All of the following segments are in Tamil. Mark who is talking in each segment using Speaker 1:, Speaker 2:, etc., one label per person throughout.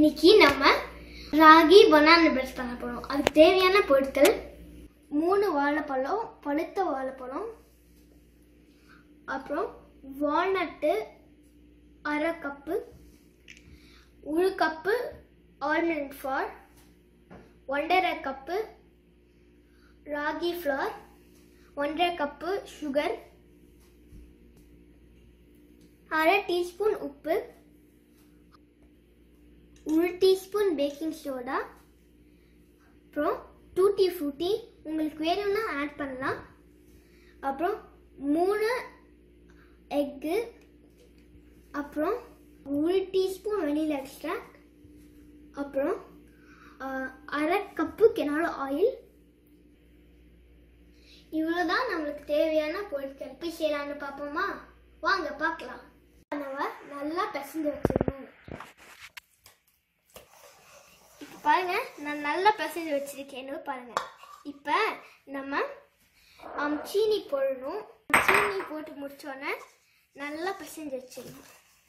Speaker 1: இன்னைக்கு நம்ம ராகி பனானா பிரஷ் பண்ண போறோம் அதுக்கு தேவையான பொருட்கள் மூணு வாழைப்பழம் பழுத்த வாழைப்பழம் அப்புறம் வால்நட்டு அரை கப்பு ஒரு கப்பு ஆல்மண்ட் ஃப்ளார் ஒன்றரை கப்பு ராகி ஃப்ளார் ஒன்றரை கப்பு சுகர் அரை டீஸ்பூன் உப்பு ஒரு டீஸ்பூன் பேக்கிங் சோடா அப்புறம் டூட்டி ஃப்ரூட்டி உங்களுக்கு வேணும்னா ஆட் பண்ணலாம் அப்புறம் மூணு எக்கு அப்புறம் ஒரு டீஸ்பூன் வெனிலா எக்ஸ்ட்ராக்ட் அப்புறம் ஆஹ், அரை கப்பு கெனால ஆயில் இவ்வளோதான் நம்மளுக்கு தேவையான பொருட்கள் போய் செய்யலான்னு பார்ப்போமா வாங்க பார்க்கலாம் நம்ம நல்லா பிசைஞ்சு வச்சிடணும் இப்போ பாருங்க நான் நல்லா பிசைஞ்சு வச்சிருக்கேன்னு பாருங்க இப்போ நம்ம ஆம், சீனி போடணும் சீனி போட்டு முடிச்சோன்னே நல்லா பிசைஞ்சு வச்சிடணும்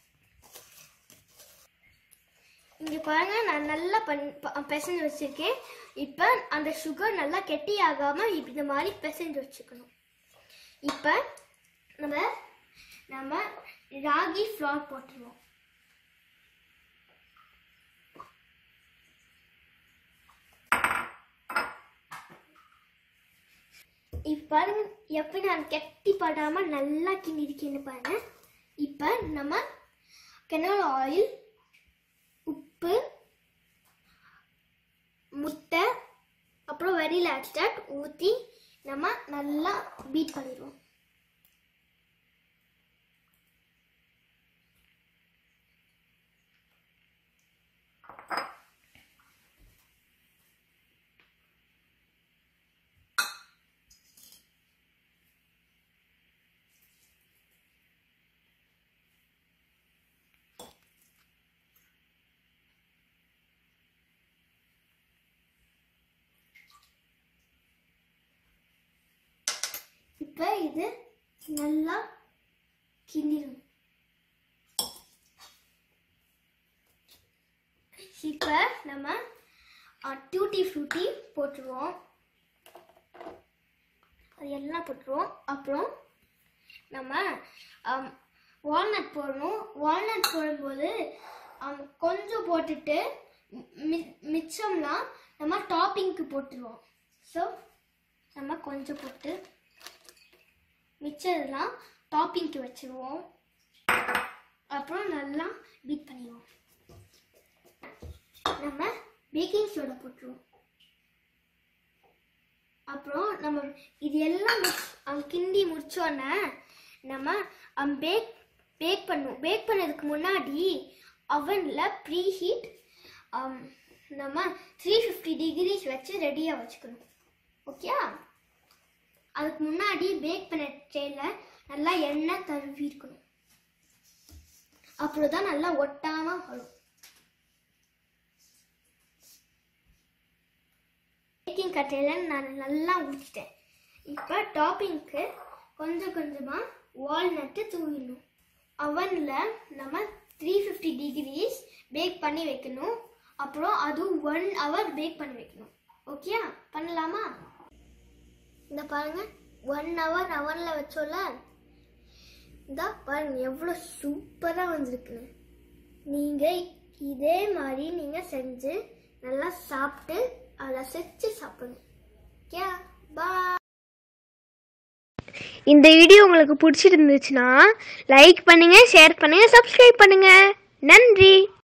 Speaker 1: இங்கே பாருங்க நான் நல்லா பண் ப- பிசைஞ்சு வச்சிருக்கேன் இப்போ அந்த சுகர் நல்லா கெட்டி ஆகாம இப்படி இந்த மாதிரி பிசைஞ்சு வச்சுக்கணும் இப்போ நம்ம நம்ம ராகி ஃப்ளார் போட்டுருவோம் இப்போ பாருங்க எப்படி நான் கெட்டி படாம நல்லா கிண்டிருக்கேன்னு பாருங்க இப்போ நம்ம கெனோல ஆயில் உப்பு முட்டை அப்புறம் வெரியில் எக்ஸ்ட்ராக்ட் ஊற்றி நம்ம நல்லா பீட் பண்ணிடுவோம் இப்போ இது நல்லா கிண்டிடும் இப்போ நம்ம டூட்டி ஃப்ரூட்டி போட்டுருவோம் அது எல்லாம் போட்டுருவோம் அப்புறம் நம்ம வால்நட் போடணும் வால்நட் போடும்போது ஆம், கொஞ்சம் போட்டுட்டு மி- மிச்சம்லாம் நம்ம டாப்பிங்க்கு போட்டுருவோம் ஸோ நம்ம கொஞ்சம் போட்டு மிச்சதெல்லாம் டாப்பிங்க்கு வச்சிருவோம் அப்புறம் நல்லா பீட் பண்ணிடுவோம் நம்ம பேக்கிங் சோடா போட்டுருவோம் அப்புறம் நம்ம இது எல்லாம் mix- அஹ் கிண்டி முடிச்சோன்னே நம்ம பேக் பேக் பண்ணுவோம் பேக் பண்ணதுக்கு முன்னாடி அவனில் ப்ரீ ஹீட் நம்ம த்ரீ ஃபிஃப்டி டிகிரிஸ் வச்சு ரெடியாக வச்சுக்கணும் ஓகே அதுக்கு முன்னாடி பேக் பண்ண ட்ரேயில் நல்லா எண்ணெய் தருவி இருக்கணும் அப்புறம் தான் நல்லா ஒட்டாமல் வரும் பேக்கிங் கட்டையில் நான் நல்லா ஊற்றிட்டேன் இப்போ டாப்பிங்க்கு கொஞ்சம் கொஞ்சமாக வால்நட்டு தூவிடணும் அவனில் நம்ம த்ரீ ஃபிஃப்டி டிகிரிஸ் பேக் பண்ணி வைக்கணும் அப்புறம் அது ஒன் ஹவர் பேக் பண்ணி வைக்கணும் ஓகே பண்ணலாமா இந்த பாருங்க ஒன் ஹவர் அவனில் வச்சோல இந்த பாருங்க எவ்வளோ சூப்பராக வந்திருக்குன்னு நீங்கள் இதே மாதிரி நீங்கள் செஞ்சு நல்லா சாப்பிட்டு அதை செஞ்சு சாப்பிடுங்க ஓகே பா
Speaker 2: இந்த வீடியோ உங்களுக்கு பிடிச்சிருந்துச்சுன்னா லைக் பண்ணுங்க ஷேர் பண்ணுங்க சப்ஸ்கிரைப் பண்ணுங்க நன்றி